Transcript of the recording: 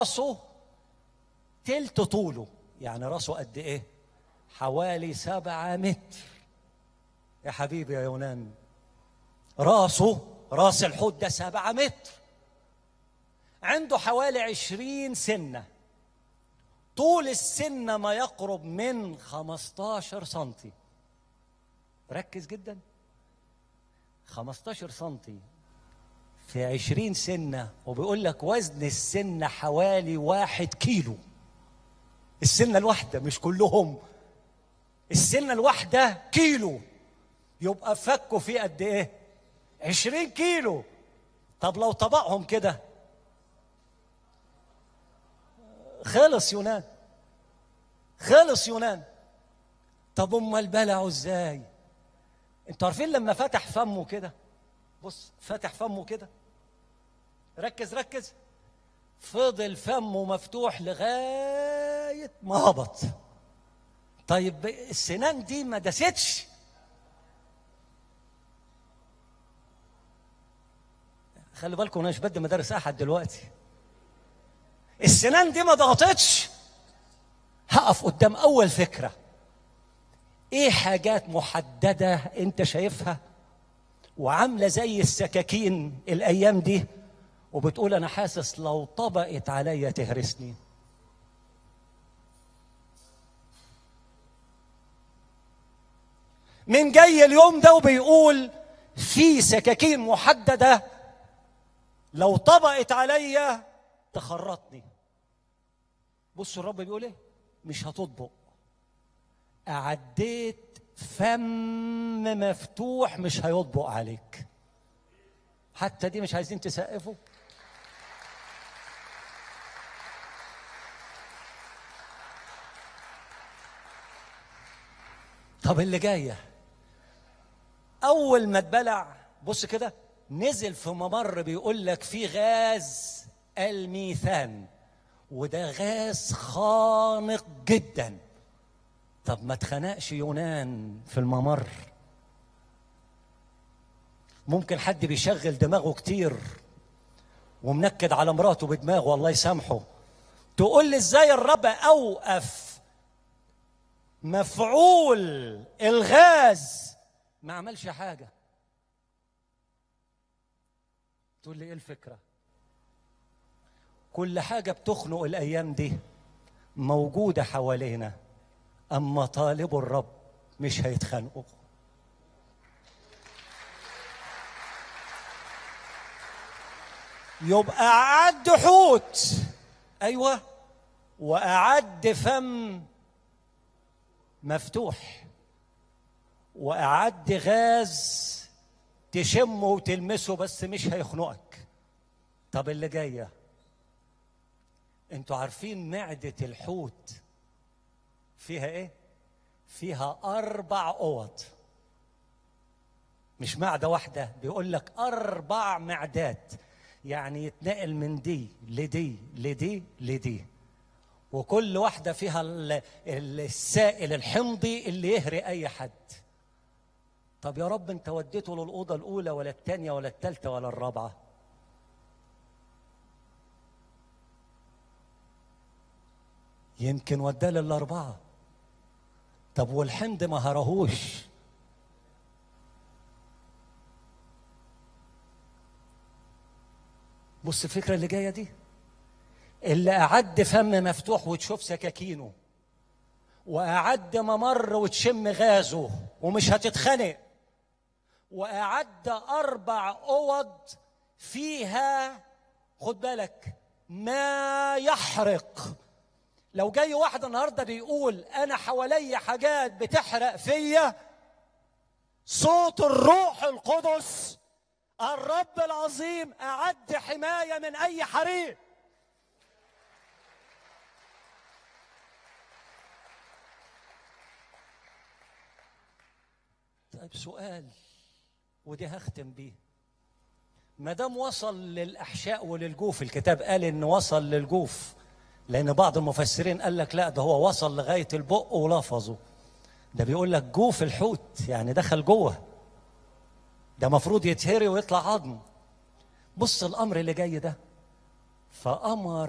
راسه تلت طوله يعني راسه قد ايه حوالي سبعة متر يا حبيبي يا يونان راسه راس الحوت ده سبعة متر عنده حوالي عشرين سنة طول السنة ما يقرب من خمستاشر سنتي ركز جدا خمستاشر سنتي في عشرين سنة وبيقول لك وزن السنة حوالي واحد كيلو السنة الواحدة مش كلهم السنة الواحدة كيلو يبقى فكوا فيه قد ايه عشرين كيلو طب لو طبقهم كده خلص يونان خلص يونان طب امال بلعوا ازاي انتوا عارفين لما فتح فمه كده بص فتح فمه كده ركز ركز فضل فمه مفتوح لغايه ما هبط طيب السنان دي ما دستش خلي بالكم انا مش بدي مدارس احد دلوقتي السنان دي ما ضغطتش هقف قدام اول فكره ايه حاجات محدده انت شايفها وعامله زي السكاكين الايام دي وبتقول انا حاسس لو طبقت عليا تهرسني من جاي اليوم ده وبيقول في سكاكين محدده لو طبقت عليا تخرطني بصوا الرب بيقول ايه مش هتطبق أعديت فم مفتوح مش هيطبق عليك حتى دي مش عايزين تسقفوا طب اللي جايه اول ما اتبلع بص كده نزل في ممر بيقول لك في غاز الميثان وده غاز خانق جدا طب ما اتخنقش يونان في الممر ممكن حد بيشغل دماغه كتير ومنكد على مراته بدماغه الله يسامحه تقول لي ازاي الرب اوقف مفعول الغاز ما عملش حاجه تقول لي ايه الفكره كل حاجه بتخنق الايام دي موجوده حوالينا اما طالب الرب مش هيتخانقوا يبقى اعد حوت ايوه واعد فم مفتوح واعد غاز تشمه وتلمسه بس مش هيخنقك طب اللي جايه انتوا عارفين معده الحوت فيها ايه فيها اربع اوض مش معده واحده بيقول لك اربع معدات يعني يتنقل من دي لدي لدي لدي وكل واحدة فيها السائل الحمضي اللي يهري أي حد طب يا رب أنت وديته للأوضة الأولى ولا الثانية ولا الثالثة ولا الرابعة يمكن وداه للأربعة طب والحمض ما هرهوش بص الفكرة اللي جاية دي اللي أعد فم مفتوح وتشوف سكاكينه وأعد ممر وتشم غازه ومش هتتخنق وأعد أربع أوض فيها خد بالك ما يحرق لو جاي واحد النهارده بيقول انا حواليا حاجات بتحرق فيا صوت الروح القدس الرب العظيم اعد حمايه من اي حريق طيب سؤال ودي هختم بيه ما دام وصل للاحشاء وللجوف الكتاب قال ان وصل للجوف لان بعض المفسرين قال لك لا ده هو وصل لغايه البق ولفظه ده بيقول لك جوف الحوت يعني دخل جوه ده مفروض يتهري ويطلع عظم بص الامر اللي جاي ده فامر